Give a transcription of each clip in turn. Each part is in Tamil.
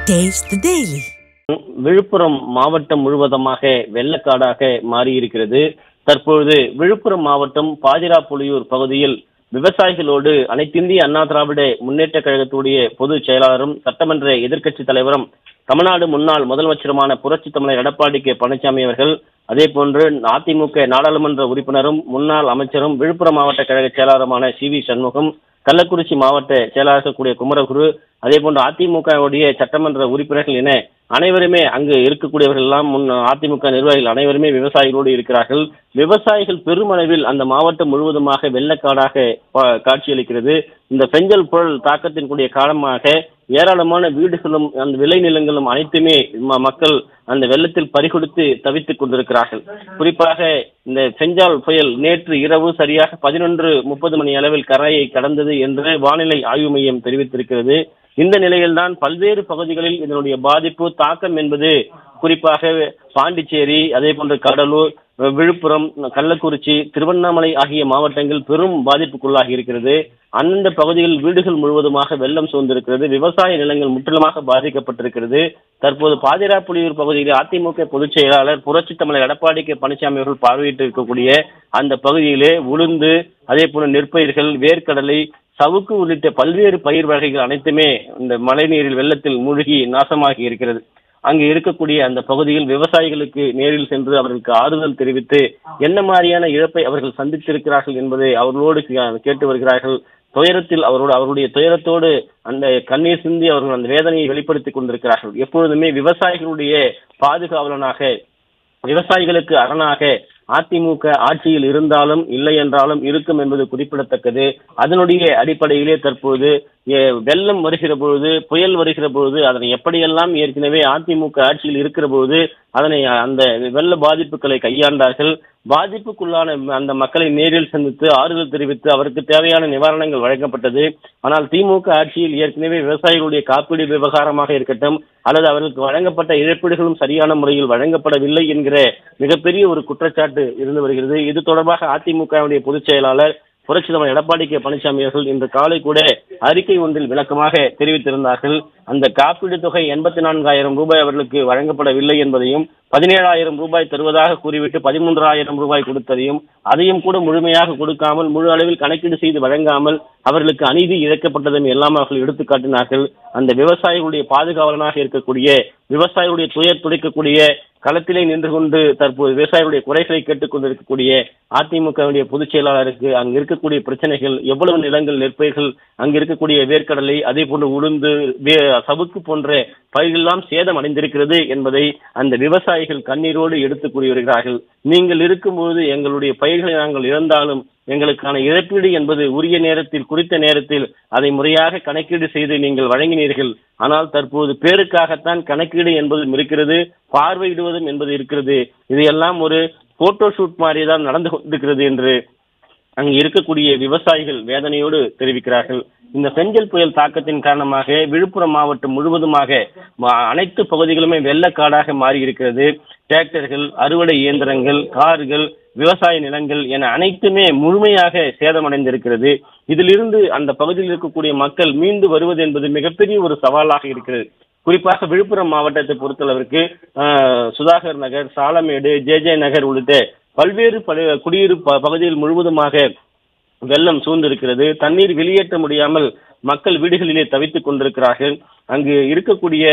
Taste the Daily. விழுப்புரம் மாவட்டம் முழுவதுமாக வெள்ளக்காடாக மாறியிருக்கிறது தற்பொழுது விழுப்புரம் மாவட்டம் பாதிராப்புலியூர் பகுதியில் விவசாயிகளோடு அனைத்திந்திய அண்ணா திராவிட முன்னேற்ற கழகத்துடைய பொதுச் செயலாளரும் சட்டமன்ற எதிர்க்கட்சி தலைவரும் தமிழ்நாடு முன்னாள் முதலமைச்சருமான புரட்சி தமிழர் எடப்பாடி கே பழனிசாமி அவர்கள் அதே போன்று அதிமுக நாடாளுமன்ற உறுப்பினரும் முன்னாள் அமைச்சரும் விழுப்புரம் மாவட்ட கழக செயலாளருமான சி வி சண்முகம் கள்ளக்குறிச்சி மாவட்ட செயலாளர் கூடிய குமரகுரு அதே போன்று அதிமுகவுடைய சட்டமன்ற உறுப்பினர்கள் என அனைவருமே அங்கு இருக்கக்கூடியவர்கள் எல்லாம் முன் அதிமுக நிர்வாகிகள் அனைவருமே விவசாயிகளோடு இருக்கிறார்கள் விவசாயிகள் பெருமளவில் அந்த மாவட்டம் முழுவதுமாக வெள்ளக்காடாக பா- காட்சியளிக்கிறது இந்த பெஞ்சல் புயல் தாக்கத்தின் கூடிய காரணமாக ஏராளமான வீடுகளும் அந்த விளைநிலங்களும் அனைத்துமே ம- மக்கள் அந்த வெள்ளத்தில் பறிகொடுத்து தவித்துக் கொண்டிருக்கிறார்கள் குறிப்பாக இந்த செஞ்சால் புயல் நேற்று இரவு சரியாக பதினொன்று முப்பது மணி அளவில் கரையை கடந்தது என்று வானிலை ஆய்வு மையம் தெரிவித்திருக்கிறது இந்த நிலையில்தான் பல்வேறு பகுதிகளில் இதனுடைய பாதிப்பு தாக்கம் என்பது குறிப்பாக பாண்டிச்சேரி அதே போன்று கடலூர் விழுப்புரம் கள்ளக்குறிச்சி திருவண்ணாமலை ஆகிய மாவட்டங்கள் பெரும் பாதிப்புக்குள்ளாகி இருக்கிறது அந்தந்த பகுதிகளில் வீடுகள் முழுவதுமாக வெள்ளம் சூழ்ந்திருக்கிறது விவசாய நிலங்கள் முற்றிலுமாக பாதிக்கப்பட்டிருக்கிறது தற்போது பாதிராப்புலியூர் பகுதியில் அதிமுக பொதுச் செயலாளர் புரட்சி தமிழர் எடப்பாடி கே பழனிசாமி அவர்கள் பார்வையிட்டு இருக்கக்கூடிய அந்த பகுதியிலே உளுந்து அதே போல நெற்பயிர்கள் வேர்க்கடலை சவுக்கு உள்ளிட்ட பல்வேறு பயிர் வகைகள் அனைத்துமே இந்த மழைநீரில் வெள்ளத்தில் மூழ்கி நாசமாகி இருக்கிறது அங்கு இருக்கக்கூடிய அந்த பகுதியில் விவசாயிகளுக்கு நேரில் சென்று அவர்களுக்கு ஆறுதல் தெரிவித்து என்ன மாதிரியான இழப்பை அவர்கள் சந்தித்திருக்கிறார்கள் என்பதை அவர்களோடு கே- கேட்டு வருகிறார்கள் துயரத்தில் அவரோடு அவருடைய துயரத்தோடு அந்த கண்ணீர் சிந்தி அவர்கள் அந்த வேதனையை வெளிப்படுத்திக் கொண்டிருக்கிறார்கள் எப்பொழுதுமே விவசாயிகளுடைய பாதுகாவலனாக விவசாயிகளுக்கு அரணாக அதிமுக ஆட்சியில் இருந்தாலும் இல்லை என்றாலும் இருக்கும் என்பது குறிப்பிடத்தக்கது அதனுடைய அடிப்படையிலே தற்போது எ, வெள்ளம் வருகிற பொழுது புயல் வருகிற பொழுது அதனை எப்படியெல்லாம் ஏற்கனவே அதிமுக ஆட்சியில் இருக்கிற பொழுது அதனை அந்த வெள்ள பாதிப்புகளை கையாண்டார்கள் பாதிப்புக்குள்ளான அந்த மக்களை நேரில் சந்தித்து ஆறுதல் தெரிவித்து அவருக்கு தேவையான நிவாரணங்கள் வழங்கப்பட்டது ஆனால் திமுக ஆட்சியில் ஏற்கனவே விவசாயிகளுடைய காப்பீடு விவகாரமாக இருக்கட்டும் அல்லது அவர்களுக்கு வழங்கப்பட்ட இழப்பீடுகளும் சரியான முறையில் வழங்கப்படவில்லை என்கிற மிகப்பெரிய ஒரு குற்றச்சாட்டு இருந்து வருகிறது இது தொடர்பாக அதிமுகவுடைய பொதுச் செயலாளர் புரட்சி தலைவர் எடப்பாடி கே பழனிசாமி அவர்கள் இன்று காலை கூட அறிக்கை ஒன்றில் விளக்கமாக தெரிவித்திருந்தார்கள் அந்த காப்பீடு தொகை எண்பத்தி நான்காயிரம் ரூபாய் அவர்களுக்கு வழங்கப்படவில்லை என்பதையும் பதினேழாயிரம் ரூபாய் தருவதாக கூறிவிட்டு பதிமூன்றாயிரம் ரூபாய் கொடுத்ததையும் அதையும் கூட முழுமையாக கொடுக்காமல் முழு அளவில் கணக்கீடு செய்து வழங்காமல் அவர்களுக்கு அநீதி இழைக்கப்பட்டதும் எல்லாம் அவர்கள் எடுத்துக் காட்டினார்கள் அந்த விவசாயிகளுடைய பாதுகாவலனாக இருக்கக்கூடிய விவசாயிகளுடைய துயர் துடைக்கக்கூடிய களத்திலே நின்று கொண்டு தற்போது விவசாயிகளுடைய குறைகளை கேட்டுக் கொண்டிருக்கக்கூடிய அதிமுகவுடைய பொதுச் செயலாளருக்கு அங்கு இருக்கக்கூடிய பிரச்சனைகள் எவ்வளவு நிலங்கள் நெற்பயிர்கள் அங்கு இருக்கக்கூடிய வேர்க்கடலை அதே போன்று உளுந்து வே- சவுக்கு போன்ற பயிர்களெல்லாம் சேதம் அடைந்திருக்கிறது என்பதை அந்த விவசாயிகள் கண்ணீரோடு எடுத்து கூறி வருகிறார்கள் நீங்கள் இருக்கும்போது எங்களுடைய பயிர்களை நாங்கள் இழந்தாலும் எங்களுக்கான இழப்பீடு என்பது உரிய நேரத்தில் குறித்த நேரத்தில் அதை முறையாக கணக்கீடு செய்து நீங்கள் வழங்கினீர்கள் ஆனால் தற்போது பேருக்காகத்தான் கணக்கீடு என்பதும் இருக்கிறது பார்வையிடுவதும் என்பது இருக்கிறது இதையெல்லாம் ஒரு போட்டோ ஷூட் மாதிரி தான் நடந்து கொண்டிருக்கிறது என்று அங்கு இருக்கக்கூடிய விவசாயிகள் வேதனையோடு தெரிவிக்கிறார்கள் இந்த செஞ்சல் புயல் தாக்கத்தின் காரணமாக விழுப்புரம் மாவட்டம் முழுவதுமாக ம- அனைத்து பகுதிகளுமே வெள்ளக்காடாக மாறி இருக்கிறது டிராக்டர்கள் அறுவடை இயந்திரங்கள் கார்கள் விவசாய நிலங்கள் என அனைத்துமே முழுமையாக சேதமடைந்திருக்கிறது இதிலிருந்து அந்த பகுதியில் இருக்கக்கூடிய மக்கள் மீண்டு வருவது என்பது மிகப்பெரிய ஒரு சவாலாக இருக்கிறது குறிப்பாக விழுப்புரம் மாவட்டத்தை பொறுத்தளவிற்கு ஆஹ், சுதாகர் நகர் சாலமேடு ஜே ஜே நகர் உள்ளிட்ட பல்வேறு பல- குடியிருப்பு ப- பகுதிகள் முழுவதுமாக வெள்ளம் சூழ்ந்திருக்கிறது தண்ணீர் வெளியேற்ற முடியாமல் மக்கள் வீடுகளிலே தவித்துக் கொண்டிருக்கிறார்கள் அங்கு இருக்கக்கூடிய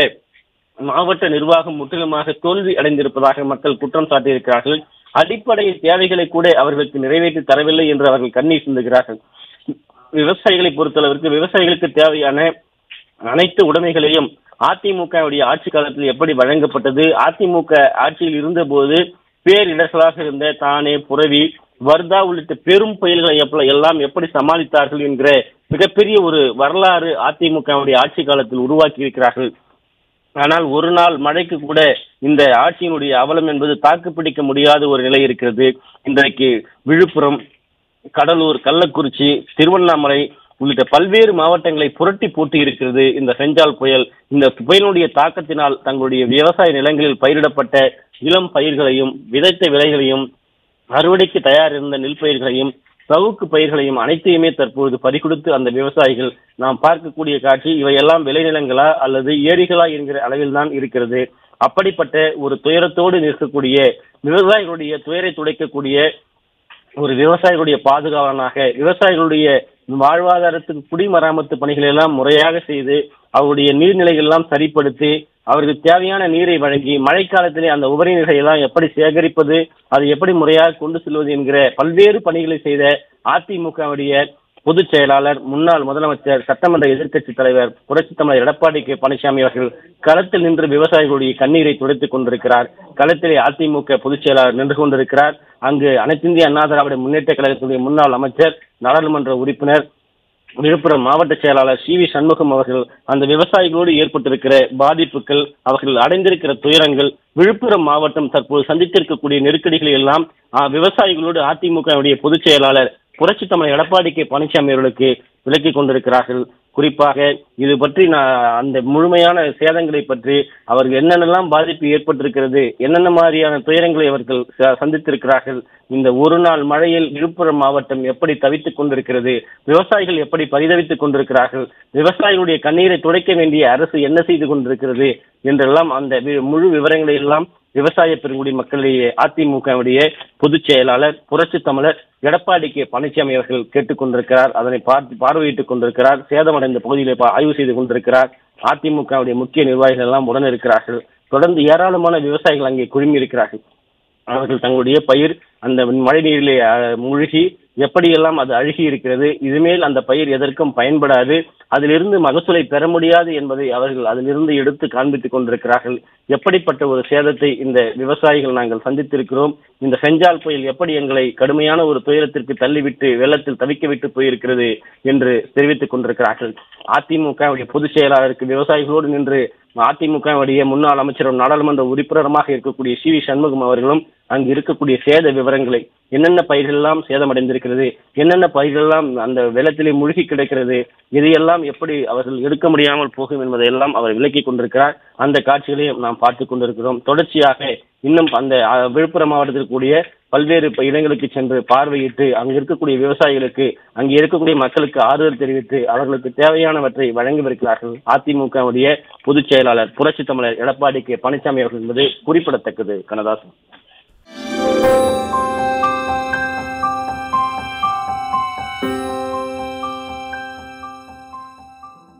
மாவட்ட நிர்வாகம் முற்றிலுமாக தோல்வி அடைந்திருப்பதாக மக்கள் குற்றம் சாட்டியிருக்கிறார்கள் அடிப்படை தேவைகளை கூட அவர்களுக்கு நிறைவேற்றி தரவில்லை என்று அவர்கள் கண்ணீர் சிந்துகிறார்கள் விவசாயிகளை பொறுத்தளவிற்கு விவசாயிகளுக்கு தேவையான அனைத்து உடைமைகளையும் அதிமுகவுடைய ஆட்சி காலத்தில் எப்படி வழங்கப்பட்டது அதிமுக ஆட்சியில் இருந்தபோது பேரிடர்களாக இருந்த தானே புரவி வர்தா உள்ளிட்ட பெரும் புயல்களை எப்ப- எல்லாம் எப்படி சமாளித்தார்கள் என்கிற மிகப்பெரிய ஒரு வரலாறு அதிமுகவுடைய ஆட்சி காலத்தில் உருவாக்கி இருக்கிறார்கள் ஆனால் ஒரு நாள் மழைக்கு கூட இந்த ஆட்சியினுடைய அவலம் என்பது தாக்குப்பிடிக்க முடியாத ஒரு நிலை இருக்கிறது இன்றைக்கு விழுப்புரம் கடலூர் கள்ளக்குறிச்சி திருவண்ணாமலை உள்ளிட்ட பல்வேறு மாவட்டங்களை புரட்டி போட்டு இருக்கிறது இந்த செஞ்சால் புயல் இந்த புயலுடைய தாக்கத்தினால் தங்களுடைய விவசாய நிலங்களில் பயிரிடப்பட்ட இளம் பயிர்களையும் விதைத்த விதைகளையும் அறுவடைக்கு தயார் இருந்த நெல் பயிர்களையும் சவுக்கு பயிர்களையும் அனைத்தையுமே தற்பொழுது பறிகொடுத்து அந்த விவசாயிகள் நாம் பார்க்கக்கூடிய காட்சி இவையெல்லாம் விளைநிலங்களா அல்லது ஏரிகளா என்கிற அளவில் தான் இருக்கிறது அப்படிப்பட்ட ஒரு துயரத்தோடு நிற்கக்கூடிய விவசாயிகளுடைய துயரை துடைக்கக்கூடிய ஒரு விவசாயிகளுடைய பாதுகாவலனாக விவசாயிகளுடைய வாழ்வாதாரத்துக்கு குடிமராமத்து பணிகளை எல்லாம் முறையாக செய்து அவருடைய நீர்நிலைகள் எல்லாம் சரிப்படுத்தி அவருக்கு தேவையான நீரை வழங்கி மழைக்காலத்திலே அந்த உபரி நீரை எல்லாம் எப்படி சேகரிப்பது அதை எப்படி முறையாக கொண்டு செல்வது என்கிற பல்வேறு பணிகளை செய்த அதிமுகவுடைய பொதுச் செயலாளர் முன்னாள் முதலமைச்சர் சட்டமன்ற எதிர்க்கட்சித் தலைவர் புரட்சித் தமிழர் எடப்பாடி கே பழனிசாமி அவர்கள் களத்தில் நின்று விவசாயிகளுடைய கண்ணீரை துடைத்துக் கொண்டிருக்கிறார் களத்திலே அதிமுக பொதுச் செயலாளர் நின்று கொண்டிருக்கிறார் அங்கு அனைத்திந்திய அண்ணா திராவிட முன்னேற்ற கழகத்துடைய முன்னாள் அமைச்சர் நாடாளுமன்ற உறுப்பினர் விழுப்புரம் மாவட்ட செயலாளர் சி வி சண்முகம் அவர்கள் அந்த விவசாயிகளோடு ஏற்பட்டிருக்கிற பாதிப்புகள் அவர்கள் அடைந்திருக்கிற துயரங்கள் விழுப்புரம் மாவட்டம் தற்போது சந்தித்திருக்கக்கூடிய நெருக்கடிகளை எல்லாம் ஆ, விவசாயிகளோடு அதிமுகவுடைய பொதுச் செயலாளர் புரட்சி தமிழர் எடப்பாடி கே பழனிசாமி அவர்களுக்கு விளக்கிக் கொண்டிருக்கிறார்கள் குறிப்பாக இது பற்றி நான் அந்த முழுமையான சேதங்களை பற்றி அவர்கள் என்னென்னலாம் பாதிப்பு ஏற்பட்டிருக்கிறது என்னென்ன மாதிரியான துயரங்களை அவர்கள் ச- சந்தித்திருக்கிறார்கள் இந்த ஒரு நாள் மழையில் விழுப்புரம் மாவட்டம் எப்படி தவித்துக் கொண்டிருக்கிறது விவசாயிகள் எப்படி பரிதவித்துக் கொண்டிருக்கிறார்கள் விவசாயிகளுடைய கண்ணீரை துடைக்க வேண்டிய அரசு என்ன செய்து கொண்டிருக்கிறது என்றெல்லாம் அந்த வி- முழு விவரங்களை எல்லாம் விவசாய பெருங்குடி மக்களிடையே அதிமுகவுடைய பொதுச் செயலாளர் புரட்சி தமிழர் எடப்பாடி கே பழனிசாமி அவர்கள் கேட்டுக்கொண்டிருக்கிறார் அதனை பார்த்து பார்வையிட்டுக் கொண்டிருக்கிறார் சேதமடைந்த பகுதியிலே பா- ஆய்வு செய்து கொண்டிருக்கிறார் அதிமுகவுடைய முக்கிய நிர்வாகிகள் எல்லாம் உடன் இருக்கிறார்கள் தொடர்ந்து ஏராளமான விவசாயிகள் அங்கே குழுமி இருக்கிறார்கள் அவர்கள் தங்களுடைய பயிர் அந்த மழை நீரிலே அஹ், மூழ்கி எப்படியெல்லாம் அது அழுகி இருக்கிறது இதுமேல் அந்த பயிர் எதற்கும் பயன்படாது அதிலிருந்து மகசூலை பெற முடியாது என்பதை அவர்கள் அதிலிருந்து எடுத்து காண்பித்துக் கொண்டிருக்கிறார்கள் எப்படிப்பட்ட ஒரு சேதத்தை இந்த விவசாயிகள் நாங்கள் சந்தித்திருக்கிறோம் இந்த செஞ்சால் புயல் எப்படி எங்களை கடுமையான ஒரு துயரத்திற்கு தள்ளிவிட்டு வெள்ளத்தில் தவிக்க விட்டு போயிருக்கிறது என்று தெரிவித்துக் கொண்டிருக்கிறார்கள் அதிமுகவுடைய பொதுச் செயலாளருக்கு விவசாயிகளோடு நின்று அதிமுகவுடைய முன்னாள் அமைச்சரும் நாடாளுமன்ற உறுப்பினருமாக இருக்கக்கூடிய சி வி சண்முகம் அவர்களும் அங்கு இருக்கக்கூடிய சேத விவரங்களை என்னென்ன பயிர்கள் எல்லாம் சேதமடைந்திருக்கிறது என்னென்ன பயிர்கள் எல்லாம் அந்த வெள்ளத்திலே மூழ்கி கிடக்கிறது இதையெல்லாம் எப்படி அவர்கள் எடுக்க முடியாமல் போகும் என்பதையெல்லாம் அவர் விளக்கிக் கொண்டிருக்கிறார் அந்த காட்சிகளையும் நாம் பார்த்துக் கொண்டிருக்கிறோம் தொடர்ச்சியாக இன்னும் அந்த அஹ், விழுப்புரம் மாவட்டத்தில் கூடிய பல்வேறு ப- இடங்களுக்கு சென்று பார்வையிட்டு அங்கு இருக்கக்கூடிய விவசாயிகளுக்கு அங்கே இருக்கக்கூடிய மக்களுக்கு ஆறுதல் தெரிவித்து அவர்களுக்கு தேவையானவற்றை வழங்கவிருக்கிறார்கள் அதிமுகவுடைய பொதுச் செயலாளர் புரட்சி தமிழர் எடப்பாடி கே பழனிசாமி அவர்கள் என்பது குறிப்பிடத்தக்கது கனதாசன்